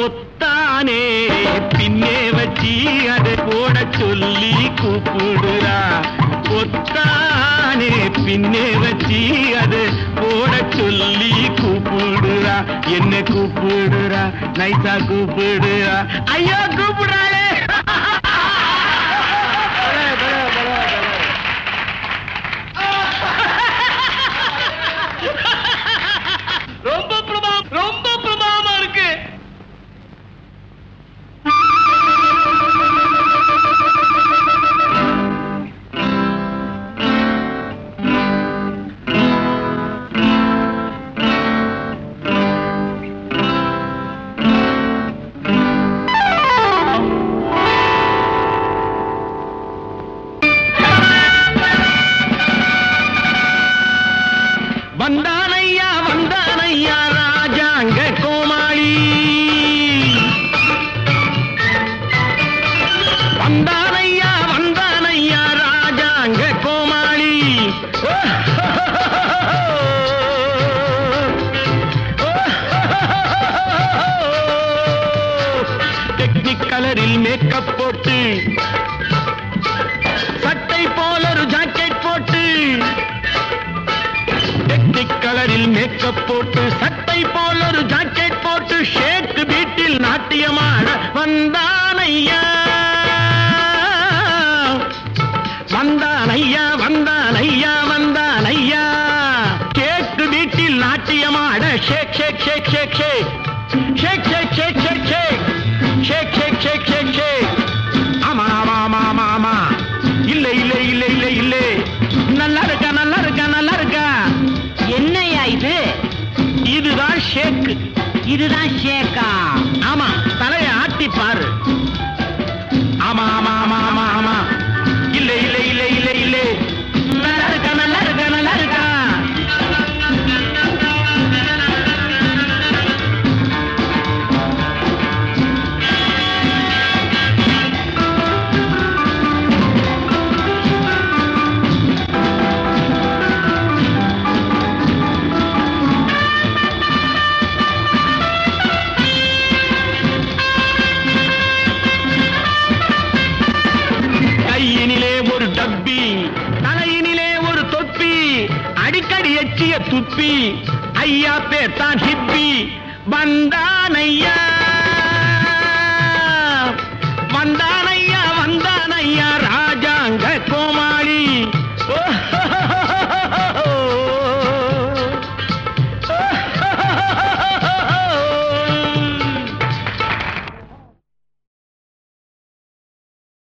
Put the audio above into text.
பொத்தானே பின்னே வச்சி அதை போட சொல்லி கூப்பிடுறா பொத்தானே பின்னே வச்சி அதை போட சொல்லி கூப்பிடுறா என்ன கூப்பிடுறா நைசா கூப்பிடுறா ஐயோ கூப்பிடுறாளே ரொம்ப பிரபாவம் ரொம்ப பிரபாவமா இருக்கு வந்தானையா வந்தானையா ராஜாங்க கோமாளி வந்தானையா வந்தானையா ராஜாங்க கோமாளி டெக்னிக் கலரில் மேக்கப் போட்டு சட்டை போல ஒரு ஜாக்கெட் போட்டு டெக்னிக் கலரில் மேக்கப் போட்டு சட்டை போல ஒரு ஜாக்கெட் போட்டு ஷேக் வீட்டில் நாட்டியமாட வந்தானையா வந்தானையா வந்தானையா வந்தானையா கேக்கு வீட்டில் நாட்டியமாட ஷேக் ஷேக் ஷேக் ஷேக் ஷேக் ஷேக் ஷேக் ஷேக் ஷேக் ஷேக் ஷேக் ஷேக் ஷேக் ஷேக் ஷேக் ஆமா ஆமா ஆமா ஆமா ஆமா இல்ல இல்ல இல்ல இல்ல இல்ல நல்லா இருக்கா நல்லா இருக்கா நல்லா இருக்கா என்னையா இது இதுதான் ஷேக் இதுதான் ஷேக்கா ஆமா தலையை ஆட்டி பாரு ஆமா ஆமா ஆமா ஆமா ஆமா இல்ல இல்ல இல்ல இல்ல இல்ல நல்லா இருக்கா நல்லா இருக்கா நல்லா இருக்கா கையினிலே ஒரு டப்பி தலையினிலே ஒரு தொப்பி அடிக்கடி எச்சிய துப்பி ஐயா பேர் தான் ஹிப்பி வந்தான் ஐயா